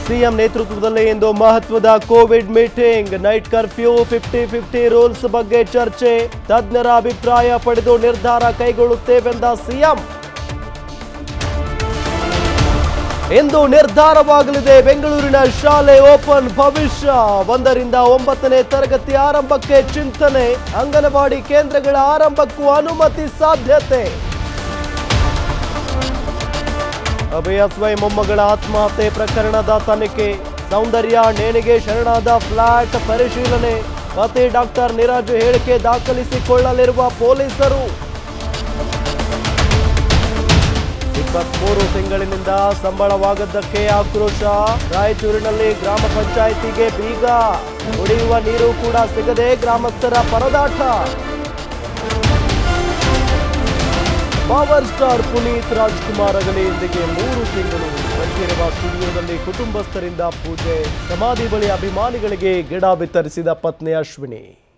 CM ನೇತೃತ್ವದಲ್ಲಿ ಇಂದು ಮಹತ್ವದ Covid meeting night curfew fifty fifty rules ಬಗ್ಗೆ ಚರ್ಚೆ ತಜ್ಞರ ಅಭಿಪ್ರಾಯ ಪಡೆದು ನಿರ್ಧಾರ ಕೈಗೊಳ್ಳುತ್ತೇವೆಂದ ಸಿಎಂ ಇಂದು ನಿರ್ಧಾರವಾಗಲಿದೆ ಬೆಂಗಳೂರಿನ ಶಾಲೆ ಓಪನ್ ಭವಿಷ್ಯ ಒಂದರಿಂದ ಒಂಬತ್ತನೇ ತರಗತಿ ಆರಂಭಕ್ಕೆ ಚಿಂತನೆ ಅಂಗನವಾಡಿ ಕೇಂದ್ರಗಳ ಆರಂಭಕ್ಕೂ ಅನುಮತಿ ಸಾಧ್ಯತೆ ಅಭಯಸ್ವೈ ಮೊಮ್ಮಗಳ ಆತ್ಮಹತ್ಯೆ ಪ್ರಕರಣದ ತನಿಖೆ ಸೌಂದರ್ಯ ನೇಣಿಗೆ ಶರಣಾದ ಫ್ಲಾಟ್ ಪರಿಶೀಲನೆ ಪತಿ ಡಾಕ್ಟರ್ ನೀರಜ್ ಹೇಳಿಕೆ ದಾಖಲಿಸಿಕೊಳ್ಳಲಿರುವ ಪೊಲೀಸರು ಇಪ್ಪತ್ಮೂರು ತಿಂಗಳಿನಿಂದ ಸಂಬಳವಾಗದ್ದಕ್ಕೆ ಆಕ್ರೋಶ ರಾಯಚೂರಿನಲ್ಲಿ ಗ್ರಾಮ ಪಂಚಾಯಿತಿಗೆ ಬೀಗ ಕುಡಿಯುವ ನೀರು ಕೂಡ ಸಿಗದೆ ಗ್ರಾಮಸ್ಥರ ಪರದಾಟ ಪವರ್ ಸ್ಟಾರ್ ಪುನೀತ್ ರಾಜ್ಕುಮಾರ್ ಅಗಲಿ ಇಂದಿಗೆ ಮೂರು ತಿಂಗಳು ಬಂದಿರುವ ಸ್ಟುಡಿಯೋದಲ್ಲಿ ಕುಟುಂಬಸ್ಥರಿಂದ ಪೂಜೆ ಸಮಾಧಿ ಬಳಿ ಅಭಿಮಾನಿಗಳಿಗೆ ಗಿಡ ವಿತರಿಸಿದ ಪತ್ನಿ ಅಶ್ವಿನಿ